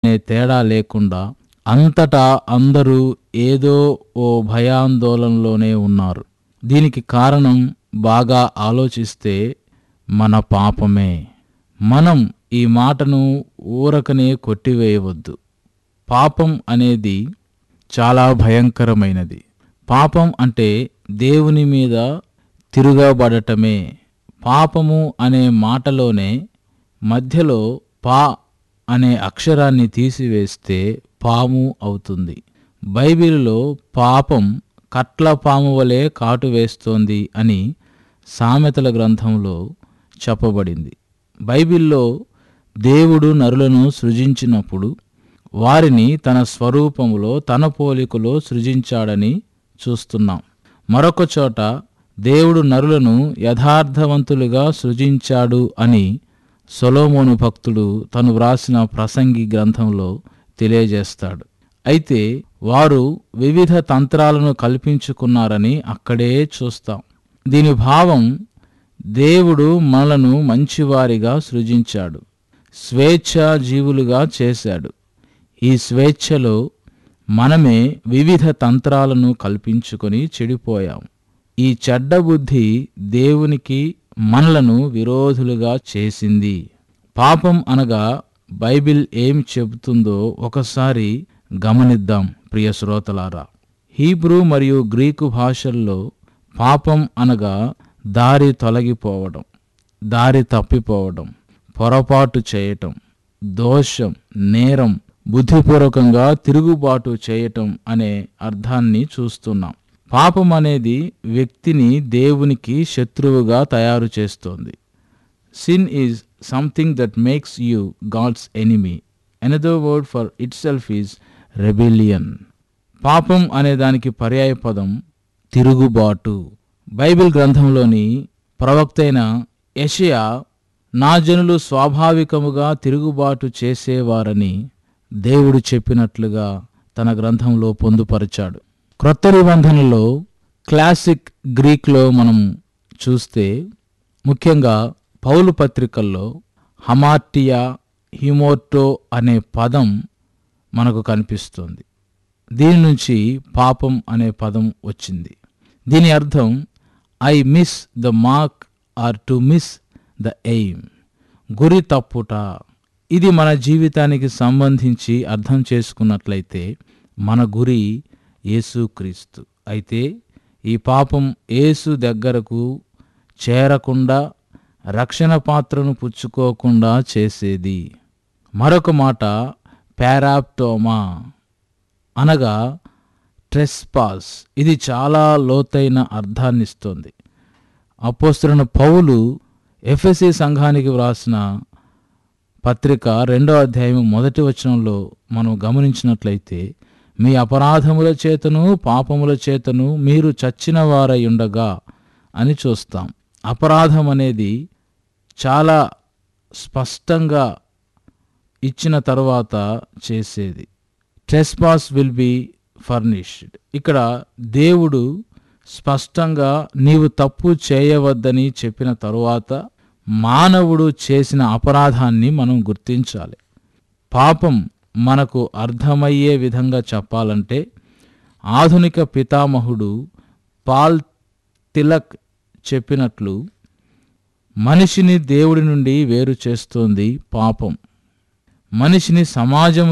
అనే తేడా లేకుండా అంతటా అందరూ ఏదో ఓ భయాందోళనలోనే ఉన్నారు దీనికి కారణం బాగా ఆలోచిస్తే మన పాపమే మనం ఈ మాటను ఊరకనే కొట్టివేయవద్దు పాపం అనేది చాలా భయంకరమైనది పాపం అంటే దేవుని మీద తిరుగబడటమే పాపము అనే మాటలోనే మధ్యలో పా అనే అక్షరాన్ని తీసివేస్తే పాము అవుతుంది బైబిల్లో పాపం కట్ల పాము వలె కాటు వేస్తోంది అని సామెతల గ్రంథంలో చెప్పబడింది బైబిల్లో దేవుడు నరులను సృజించినప్పుడు వారిని తన స్వరూపములో తన పోలికలో సృజించాడని చూస్తున్నాం మరొక చోట దేవుడు నరులను యథార్థవంతులుగా సృజించాడు అని సొలోమోను భక్తుడు తను వ్రాసిన ప్రసంగి గ్రంథంలో తెలియజేస్తాడు అయితే వారు వివిధ తంత్రాలను కల్పించుకున్నారని అక్కడే చూస్తాం దీని భావం దేవుడు మనలను మంచివారిగా సృజించాడు స్వేచ్ఛా జీవులుగా చేశాడు ఈ స్వేచ్ఛలో మనమే వివిధ తంత్రాలను కల్పించుకొని చెడిపోయాం ఈ చెడ్డ బుద్ధి దేవునికి మనలను విరోధులుగా చేసింది పాపం అనగా బైబిల్ ఏం చెబుతుందో ఒకసారి గమనిద్దాం ప్రియ శ్రోతలారా హీబ్రూ మరియు గ్రీకు భాషల్లో పాపం అనగా దారి తొలగిపోవడం దారి తప్పిపోవడం పొరపాటు చేయటం దోషం నేరం బుద్ధిపూర్వకంగా తిరుగుబాటు చేయటం అనే అర్థాన్ని చూస్తున్నాం పాపం అనేది వ్యక్తిని దేవునికి శత్రువుగా తయారు చేస్తోంది sin is something that makes you God's enemy another word for it self is rebellion పాపం అనే దానికి పర్యాయ పదం తిరుగుబాటు బైబిల్ గ్రంథంలోని ప్రవక్త అయిన యషయా నా జనులు స్వాభావికముగా తిరుగుబాటు చేసేవారని దేవుడు చెప్పినట్లుగా తన గ్రంథంలో పొందుపరిచాడు క్రొత్త నిబంధనలో క్లాసిక్ గ్రీక్లో మనం చూస్తే ముఖ్యంగా పౌలు పత్రికల్లో హమార్టియా హిమోటో అనే పదం మనకు కనిపిస్తుంది దీని నుంచి పాపం అనే పదం వచ్చింది దీని అర్థం I miss the mark or to miss the aim గురి తప్పుట ఇది మన జీవితానికి సంబంధించి అర్థం చేసుకున్నట్లయితే మన గురి యేసుక్రీస్తు అయితే ఈ పాపం యేసు దగ్గరకు చేరకుండా రక్షణ పాత్రను పుచ్చుకోకుండా చేసేది మరొక మాట పారాప్టోమా అనగా ట్రెస్పాస్ ఇది చాలా లోతైన అర్థాన్నిస్తుంది అపోస్తున్న పౌలు ఎఫ్ఎస్సి సంఘానికి వ్రాసిన పత్రిక రెండో అధ్యాయం మొదటి వచనంలో మనం గమనించినట్లయితే మీ అపరాధముల చేతను పాపముల చేతను మీరు చచ్చిన వారై ఉండగా అని చూస్తాం అపరాధం అనేది చాలా స్పష్టంగా ఇచ్చిన తరువాత చేసేది ట్రెస్పాస్ విల్ బి ఫర్నిష్డ్ ఇక్కడ దేవుడు స్పష్టంగా నీవు తప్పు చేయవద్దని చెప్పిన తరువాత మానవుడు చేసిన అపరాధాన్ని మనం గుర్తించాలి పాపం మనకు అర్థమయ్యే విధంగా చెప్పాలంటే ఆధునిక పితామహుడు పాల్ తిలక్ చెప్పినట్లు మనిషిని దేవుడి నుండి వేరు చేస్తోంది పాపం మనిషిని సమాజం